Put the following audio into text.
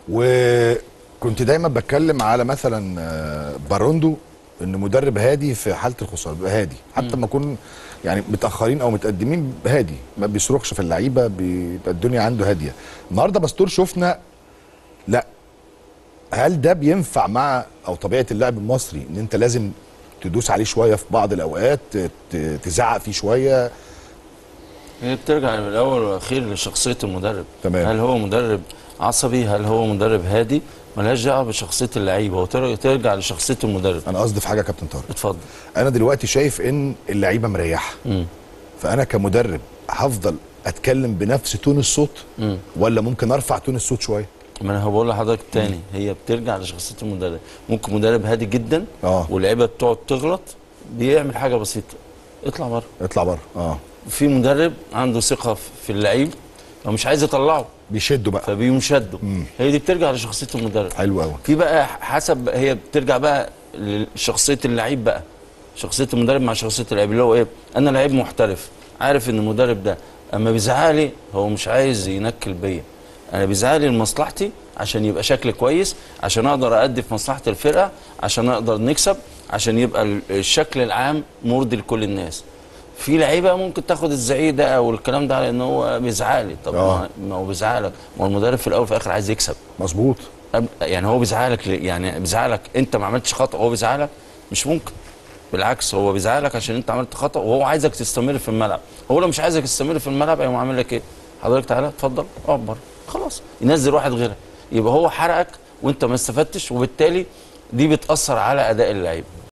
وكنت دايما بتكلم على مثلا آه، باروندو ان مدرب هادي في حاله الخساره بيبقى هادي حتى ما يكون يعني متاخرين او متقدمين هادي ما بيصرخش في اللعيبه بيبقى الدنيا عنده هاديه النهارده باستور شفنا لا هل ده بينفع مع او طبيعه اللاعب المصري ان انت لازم تدوس عليه شويه في بعض الاوقات ت- تزعق فيه شويه هي بترجع من الاول والاخير لشخصيه المدرب تمام. هل هو مدرب عصبي هل هو مدرب هادي ملهاش دعوه بشخصيه اللعيبه وترجع ترجع لشخصيه المدرب انا قصدي في حاجه يا كابتن طارق اتفضل انا دلوقتي شايف ان اللعيبه مريحه مم. فانا كمدرب هفضل اتكلم بنفس تون الصوت مم. ولا ممكن ارفع تون الصوت شويه ما انا بقول لحضرتك تاني هي بترجع لشخصيه المدرب ممكن مدرب هادي جدا اه واللعيبه بتقعد تغلط بيعمل حاجه بسيطه اطلع بره اطلع بره اه في مدرب عنده ثقه في اللعيب ومش عايز يطلعه بيشدوا بقى فبيقوم شده مم. هي دي بترجع لشخصيه المدرب حلو قوي في بقى حسب هي بترجع بقى لشخصيه اللعيب بقى شخصيه المدرب مع شخصيه اللعيب اللي هو ايه انا لعيب محترف عارف ان المدرب ده اما بيزعق لي هو مش عايز ينكل بيا انا بيزعق لي لمصلحتي عشان يبقى شكل كويس عشان اقدر ادي في مصلحه الفرقه عشان اقدر نكسب عشان يبقى ال- الشكل العام مرضي لكل الناس في لعيبه ممكن تاخد الزعيق ده او الكلام ده على ان هو بيزعق لي طب آه. ما- ما هو بيزعق لك ما هو المدرب في الاول وفي الاخر عايز يكسب مظبوط أب- يعني هو بيزعلك ليه؟ يعني بيزعلك انت ما عملتش خطا هو بيزعلك مش ممكن بالعكس هو بيزعلك عشان انت عملت خطا وهو عايزك تستمر في الملعب هو لو مش عايزك تستمر في الملعب هيقوم عامل لك ايه حضرتك تعالى اتفضل اقعد بره خلاص ينزل واحد غيرك يبقى هو حرقك وانت ما استفدتش وبالتالي دي بتاثر على اداء اللعيبه